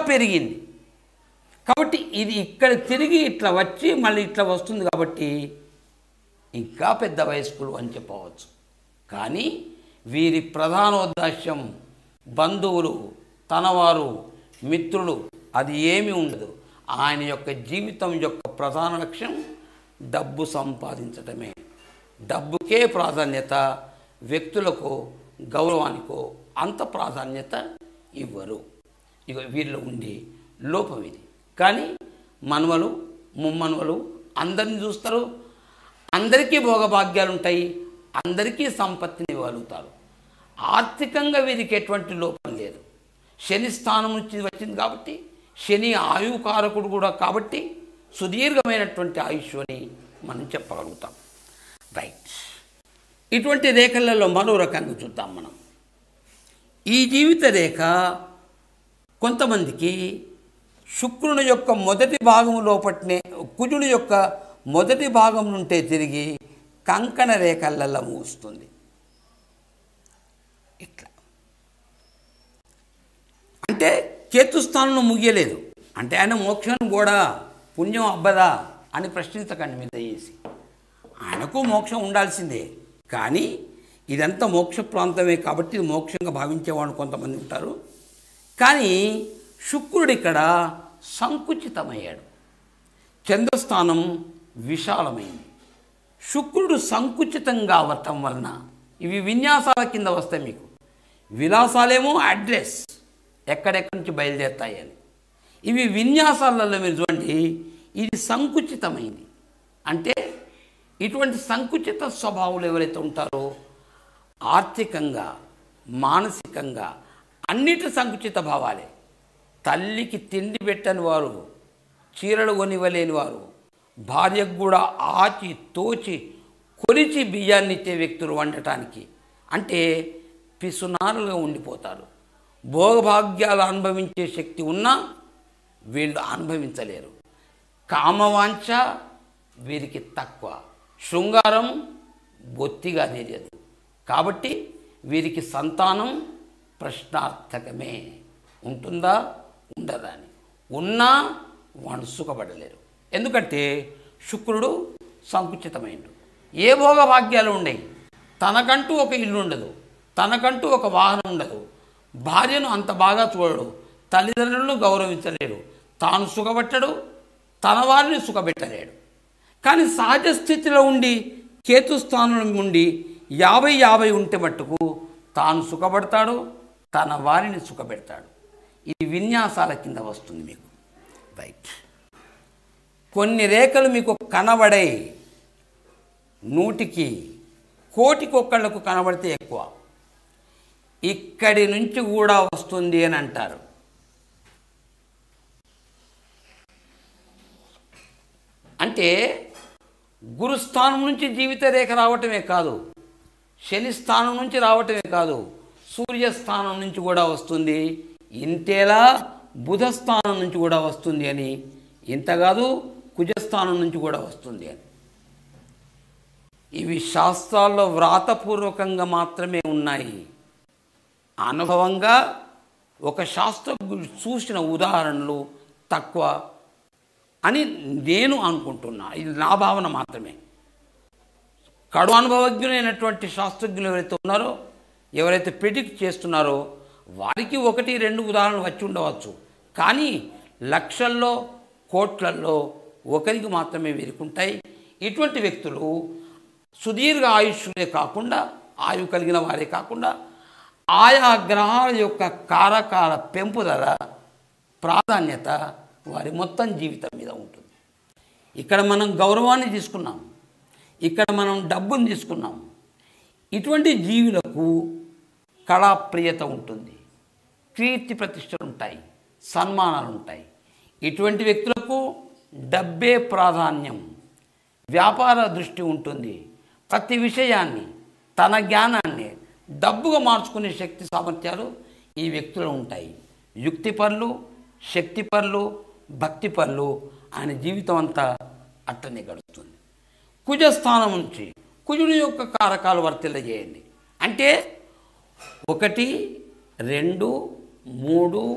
పెరిగింది కాబట్టి ఇది ఇక్కడ తిరిగి ఇట్లా వచ్చి మళ్ళీ ఇట్లా వస్తుంది కాబట్టి ఇంకా పెద్ద వయస్కులు అని చెప్పవచ్చు కానీ వీరి ప్రధానోద్దేశ్యం బంధువులు తనవారు మిత్రులు అది ఏమీ ఉండదు ఆయన యొక్క జీవితం యొక్క ప్రధాన లక్ష్యం డబ్బు సంపాదించటమే డబ్బుకే ప్రాధాన్యత వ్యక్తులకు గౌరవానికో అంత ప్రాధాన్యత ఇవ్వరు ఇక వీరిలో ఉండే లోపం ఇది కానీ మనవలు ముమ్మనువలు అందరిని చూస్తారు అందరికీ భోగభాగ్యాలు ఉంటాయి అందరికీ సంపత్తిని ఇవ్వగలుగుతారు ఆర్థికంగా వీరికి ఎటువంటి లోపం లేదు శని స్థానం నుంచి వచ్చింది కాబట్టి శని ఆయుకారకుడు కూడా కాబట్టి సుదీర్ఘమైనటువంటి ఆయుష్ అని మనం చెప్పగలుగుతాం రైట్ ఇటువంటి రేఖలలో మరో రకంగా చూద్దాం మనం ఈ జీవిత రేఖ కొంతమందికి శుక్రుని యొక్క మొదటి భాగం లోపట్నే కుజుని యొక్క మొదటి భాగం నుంటే తిరిగి కంకణ రేఖలలో మూస్తుంది ఇట్లా అంటే కేతుస్థానంలో ముగియలేదు అంటే ఆయన మోక్షం కూడా పుణ్యం అబ్బదా అని ప్రశ్నించకండి మీద చేసి ఆయనకు మోక్షం ఉండాల్సిందే కానీ ఇదంతా మోక్ష ప్రాంతమే కాబట్టి ఇది మోక్షంగా భావించేవాడు కొంతమంది ఉంటారు కానీ శుక్రుడు ఇక్కడ సంకుచితమయ్యాడు చంద్రస్థానం విశాలమైంది శుక్రుడు సంకుచితంగా అవ్వటం వలన ఇవి విన్యాసాల కింద వస్తాయి మీకు విలాసాలేమో అడ్రస్ ఎక్కడెక్కడి నుంచి బయలుదేరుతాయి అని ఇవి విన్యాసాలలో మీరు చూడండి ఇది సంకుచితమైంది అంటే ఇటువంటి సంకుచిత స్వభావాలు ఎవరైతే ఉంటారో ఆర్థికంగా మానసికంగా అన్నిటి సంకుచిత భావాలే తల్లికి తిండి పెట్టని వారు చీరలు కొనివ్వలేని వారు భార్యకు కూడా ఆచి తోచి కొలిచి బియ్యాన్ని ఇచ్చే వ్యక్తులు వండటానికి అంటే పిసునారులుగా ఉండిపోతారు భోగభాగ్యాలు అనుభవించే శక్తి ఉన్నా వీళ్ళు అనుభవించలేరు కామవాంఛ వీరికి తక్కువ శృంగారం బొత్తిగా తెలియదు కాబట్టి వీరికి సంతానం ప్రశ్నార్థకమే ఉంటుందా ఉండదా అని ఉన్నా వాళ్ళు సుఖపడలేరు ఎందుకంటే శుక్రుడు సంకుచితమైండు ఏ భోగభాగ్యాలు ఉండయి తనకంటూ ఒక ఇల్లు ఉండదు తనకంటూ ఒక వాహనం ఉండదు భార్యను అంత బాగా చూడడు తల్లిదండ్రులను గౌరవించలేడు తాను సుఖపెట్టడు తన వారిని సుఖపెట్టలేడు కానీ సహజ స్థితిలో ఉండి కేతుస్థానంలో ఉండి యాభై యాభై ఉంటే మట్టుకు తాను సుఖపడతాడు తన వారిని సుఖపెడతాడు ఇది విన్యాసాల కింద వస్తుంది మీకు రైట్ కొన్ని రేఖలు మీకు కనబడే నూటికి కోటికొక్కళ్లకు కనబడితే ఎక్కువ ఇక్కడి నుంచి కూడా వస్తుంది అని అంటారు అంటే గురుస్థానం నుంచి జీవిత రేఖ రావటమే కాదు శని స్థానం నుంచి రావటమే కాదు సూర్యస్థానం నుంచి కూడా వస్తుంది ఇంతేలా బుధస్థానం నుంచి కూడా వస్తుంది అని ఇంత కాదు కుజస్థానం నుంచి కూడా వస్తుంది అని ఇవి శాస్త్రాల్లో వ్రాతపూర్వకంగా మాత్రమే ఉన్నాయి అనుభవంగా ఒక శాస్త్రజ్ఞుడు చూసిన ఉదాహరణలు తక్కువ అని నేను అనుకుంటున్నా ఇది నా భావన మాత్రమే కడు అనుభవజ్ఞులైనటువంటి శాస్త్రజ్ఞులు ఎవరైతే ఉన్నారో ఎవరైతే ప్రిడిక్ట్ చేస్తున్నారో వారికి ఒకటి రెండు ఉదాహరణలు వచ్చి ఉండవచ్చు కానీ లక్షల్లో కోట్లల్లో ఒకరికి మాత్రమే వీరికి ఉంటాయి ఇటువంటి వ్యక్తులు సుదీర్ఘ ఆయుష్లే కాకుండా ఆయు కలిగిన వారే కాకుండా ఆయా గ్రహాల యొక్క కారకాల పెంపుదల ప్రాధాన్యత వారి మొత్తం జీవితం మీద ఉంటుంది ఇక్కడ మనం గౌరవాన్ని తీసుకున్నాం ఇక్కడ మనం డబ్బుని తీసుకున్నాం ఇటువంటి జీవులకు కళాప్రియత ఉంటుంది కీర్తి ప్రతిష్టలు ఉంటాయి సన్మానాలు ఉంటాయి ఇటువంటి వ్యక్తులకు డబ్బే ప్రాధాన్యం వ్యాపార దృష్టి ఉంటుంది ప్రతి విషయాన్ని తన జ్ఞానాన్ని డబ్బుగా మార్చుకునే శక్తి సామర్థ్యాలు ఈ వ్యక్తులు ఉంటాయి యుక్తి పనులు శక్తి పనులు భక్తి పనులు ఆయన జీవితం అంతా అట్టనే గడుస్తుంది కుజస్థానం నుంచి కుజుని యొక్క కారకాలు వర్తిల్లజేయండి అంటే ఒకటి రెండు మూడు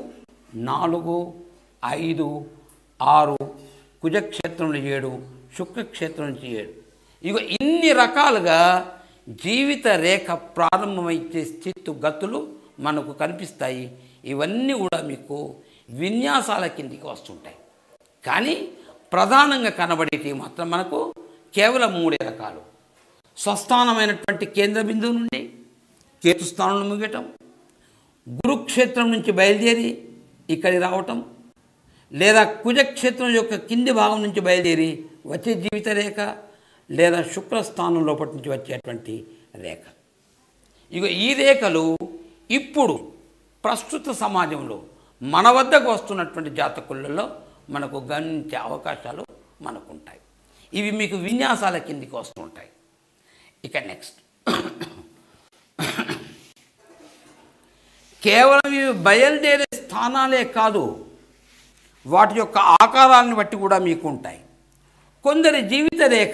నాలుగు ఐదు ఆరు కుజక్షేత్రం నుంచి ఏడు శుక్రక్షేత్రం నుంచి ఏడు ఇగో ఇన్ని రకాలుగా జీవిత రేఖ ప్రారంభమైతే స్థితు గతులు మనకు కనిపిస్తాయి ఇవన్నీ కూడా మీకు విన్యాసాల కిందికి వస్తుంటాయి కానీ ప్రధానంగా కనబడేటివి మాత్రం మనకు కేవలం మూడే రకాలు స్వస్థానమైనటువంటి కేంద్ర బిందువు నుండి కేతుస్థానంలో ముగటం గురుక్షేత్రం నుంచి బయలుదేరి ఇక్కడికి రావటం లేదా కుజక్షేత్రం యొక్క కింది భాగం నుంచి బయలుదేరి వచ్చే జీవిత రేఖ లేదా శుక్రస్థానం లోపటి నుంచి వచ్చేటువంటి రేఖ ఇక ఈ రేఖలు ఇప్పుడు ప్రస్తుత సమాజంలో మన వద్దకు వస్తున్నటువంటి జాతకులలో మనకు గమనించే అవకాశాలు మనకుంటాయి ఇవి మీకు విన్యాసాల కిందికి వస్తుంటాయి ఇక నెక్స్ట్ కేవలం ఇవి బయలుదేరే స్థానాలే కాదు వాటి యొక్క ఆకారాలను బట్టి కూడా మీకు ఉంటాయి కొందరి జీవిత రేఖ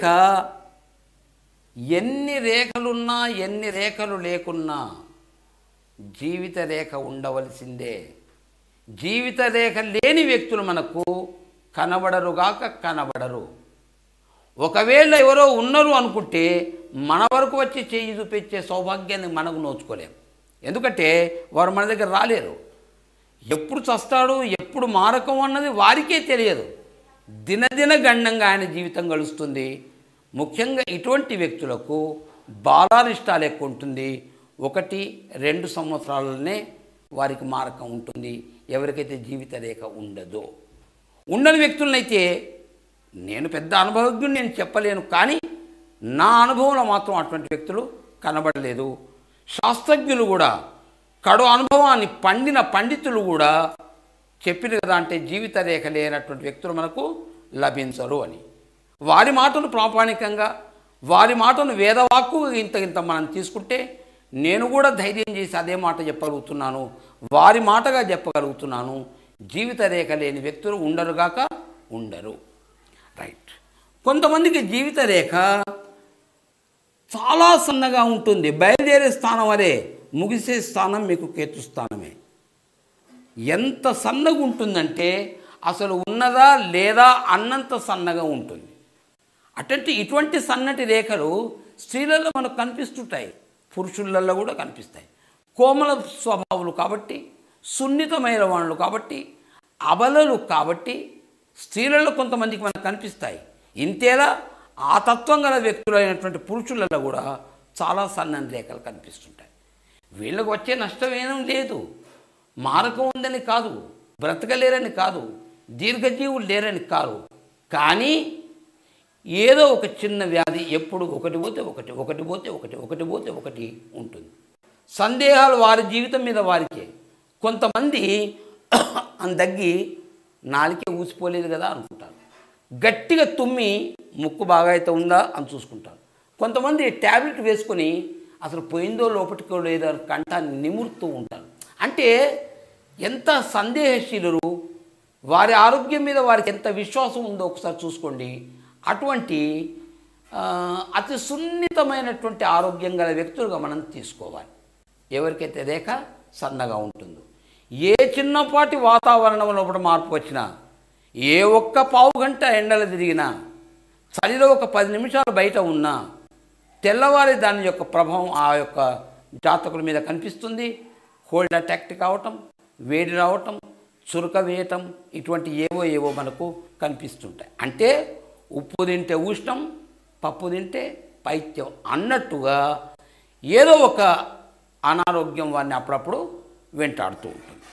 ఎన్ని రేఖలున్నా ఎన్ని రేఖలు లేకున్నా జీవిత రేఖ ఉండవలసిందే జీవిత రేఖ లేని వ్యక్తులు మనకు కనబడరుగాక కనబడరు ఒకవేళ ఎవరో ఉన్నారు అనుకుంటే మన వరకు వచ్చి చేయి చూపించే సౌభాగ్యాన్ని మనకు నోచుకోలేం ఎందుకంటే వారు మన దగ్గర రాలేరు ఎప్పుడు చస్తాడు ఎప్పుడు మారకం అన్నది వారికే తెలియదు దినదిన గండంగా ఆయన జీవితం గడుస్తుంది ముఖ్యంగా ఇటువంటి వ్యక్తులకు బాలారిష్టాలు ఎక్కువ ఉంటుంది ఒకటి రెండు సంవత్సరాలనే వారికి మారకం ఉంటుంది ఎవరికైతే జీవిత రేఖ ఉండదో ఉండని వ్యక్తులనైతే నేను పెద్ద అనుభవజ్ఞుడు నేను చెప్పలేను కానీ నా అనుభవంలో మాత్రం అటువంటి వ్యక్తులు కనబడలేదు శాస్త్రజ్ఞులు కూడా కడు అనుభవాన్ని పండిన పండితులు కూడా చెప్పిన కదా అంటే జీవిత రేఖ లేనటువంటి వ్యక్తులు మనకు లభించరు అని వారి మాటలు ప్రామాణికంగా వారి మాటను వేదవాక్కు ఇంత ఇంత మనం తీసుకుంటే నేను కూడా ధైర్యం చేసి అదే మాట చెప్పగలుగుతున్నాను వారి మాటగా చెప్పగలుగుతున్నాను జీవిత రేఖ లేని వ్యక్తులు ఉండరుగాక ఉండరు రైట్ కొంతమందికి జీవిత రేఖ చాలా సన్నగా ఉంటుంది బయలుదేరే స్థానం అదే ముగిసే స్థానం మీకు కేతు స్థానమే ఎంత సన్నగా ఉంటుందంటే అసలు ఉన్నదా లేదా అన్నంత సన్నగా ఉంటుంది అటువంటి ఇటువంటి సన్నటి రేఖలు స్త్రీలలో మనకు కనిపిస్తుంటాయి పురుషులలో కూడా కనిపిస్తాయి కోమల స్వభావాలు కాబట్టి సున్నితమైన వాళ్ళు కాబట్టి అబలలు కాబట్టి స్త్రీలలో కొంతమందికి మనకు కనిపిస్తాయి ఇంతేలా ఆ తత్వం గల వ్యక్తులైనటువంటి పురుషులలో కూడా చాలా సన్నని రేఖలు కనిపిస్తుంటాయి వీళ్ళకు వచ్చే నష్టం ఏమీ లేదు మారకం ఉందని కాదు బ్రతకలేరని కాదు దీర్ఘజీవులు లేరని కాదు కానీ ఏదో ఒక చిన్న వ్యాధి ఎప్పుడు ఒకటి పోతే ఒకటి ఒకటి పోతే ఒకటి ఒకటి పోతే ఒకటి ఉంటుంది సందేహాలు వారి జీవితం మీద వారికే కొంతమంది దగ్గి నాలుకే ఊసిపోలేదు కదా అనుకుంటారు గట్టిగా తుమ్మి ముక్కు బాగా అయితే ఉందా అని చూసుకుంటారు కొంతమంది ట్యాబ్లెట్ వేసుకొని అసలు పోయిందో లోపటికో లేదో అని కంఠాన్ని నిమురుతూ ఉంటారు అంటే ఎంత సందేహశీలురు వారి ఆరోగ్యం మీద వారికి ఎంత విశ్వాసం ఉందో ఒకసారి చూసుకోండి అటువంటి ఆ, అతి సున్నితమైనటువంటి ఆరోగ్యం గల వ్యక్తులుగా మనం తీసుకోవాలి ఎవరికైతే రేఖ సన్నగా ఉంటుందో ఏ చిన్నపాటి వాతావరణం లోపల మార్పు వచ్చినా ఏ ఒక్క పావు గంట ఎండలు తిరిగినా చలిలో ఒక పది నిమిషాలు బయట ఉన్నా తెల్లవారి దాని యొక్క ప్రభావం ఆ యొక్క జాతకుల మీద కనిపిస్తుంది కోల్డ్ అటాక్ కావటం వేడి రావటం చురక వేయటం ఇటువంటి ఏవో ఏవో మనకు కనిపిస్తుంటాయి అంటే ఉప్పు తింటే ఉష్ణం పప్పు తింటే పైత్యం అన్నట్టుగా ఏదో ఒక అనారోగ్యం వారిని అప్పుడప్పుడు వెంటాడుతూ ఉంటుంది